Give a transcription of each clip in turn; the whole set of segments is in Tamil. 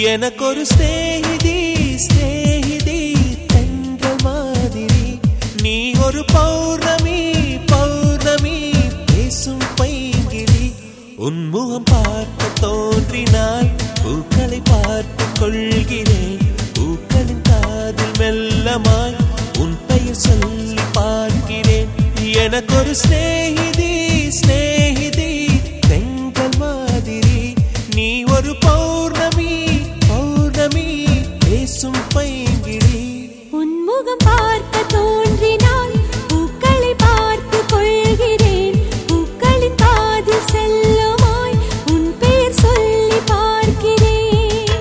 எனக்கொரு ஸ்நேகிதி ஸ்நேகிதி தென்றல் மாதிரி நீ ஒரு பௌர்ணமி பௌர்ணமி பேசும் பைங்கிழி உன்முகம் பார்க்க தோன்றினால் பூக்களை பார்த்து கொள்கிறேன் பூக்களின் காதில் மெல்லமாய் உன் பெயர் சொல்லி பார்க்கிறேன் எனக்கொரு ஸ்நேகிதி ஸ்நேகிதி தென்றல் மாதிரி நீ ஒரு பௌர்ணமி பௌர்ணமி பேசும் பைங்கிழி உன்முகம் பார்க்க தோன்றினால் பூக்களை பார்த்து கொள்கிறேன் பூக்களின் காதில் செல்லுமாய் உன் பெயர் சொல்லி பார்க்கிறேன்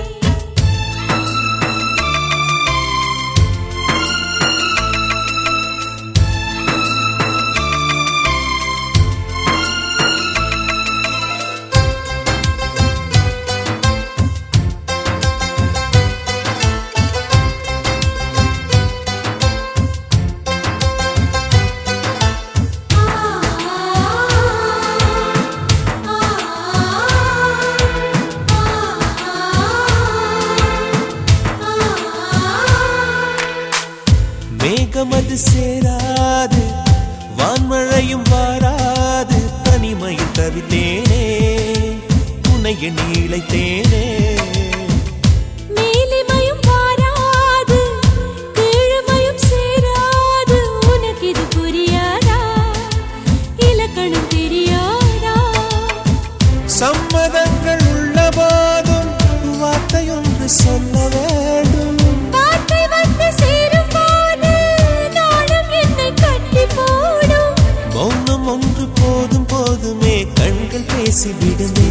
மேகமது சேராது வான்மழையும் வாராது தனிமையில் தவித்தேனே உன்னை எண்ணி இழைத்தேனே மேலிமையும் வாராது கீழ்மையும் சேராது உனக்கு இது புரியாதா இலக்கணம் தெரியாதா சம்மதங்கள் உள்ள போதும் வார்த்தையொன்று சொல்ல வேண்டும் வார்த்தை வந்து சேரும் போது நாளும் என்னை கட்டி போடும் மௌனம் ஒன்று போதும் போதுமே கண்கள் பேசிவிடுமே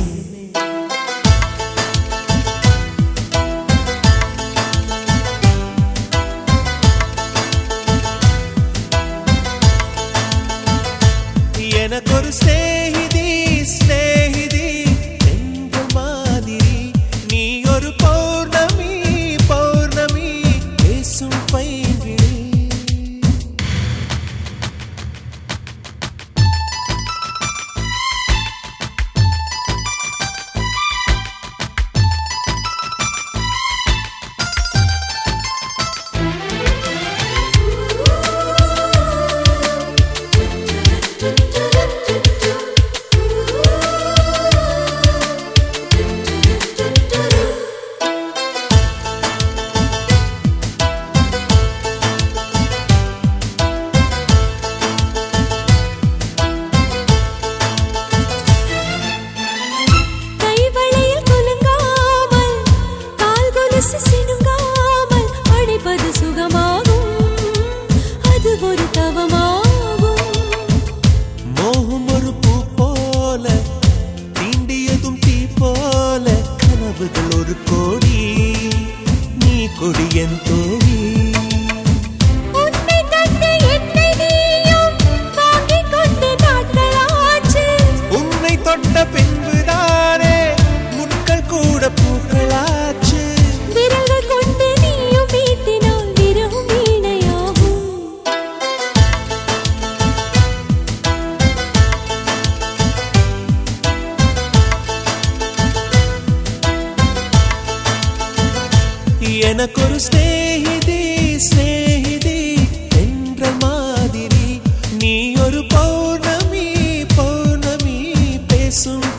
எனக்கொரு ஸ்நேகிதி ஸ்நேகிதி என்ற மாதிரி நீ ஒரு பௌர்ணமி பௌர்ணமி பேசும் பைங்கிழி கைவளையில் குலுங்காமல் கால் கொலுசு சினுங்காமல் அழைப்பது சுகமாகும் அது ஒரு தவமாகும் மோகம் ஒரு பூ போல தீண்டியதும் தீ போல கனவுகள் ஒரு கோடி நீ கொடி என் தோழி உன்னை தந்து என்னை நீயும் வாங்கிக் கொண்டு நாட்களாச்சு உன்னை தொட்ட பின்புதானே முட்கள் கூட பூக்களாச்சு விரல்கள் கொண்டு நீயும் வீட்டினால் விரவும் வீணையாகும் எனக்கொரு ஸ்நேகிதி ஸ்நேகிதி என்ற மாதிரி நீ ஒரு பௌர்ணமி பௌர்ணமி பேசும்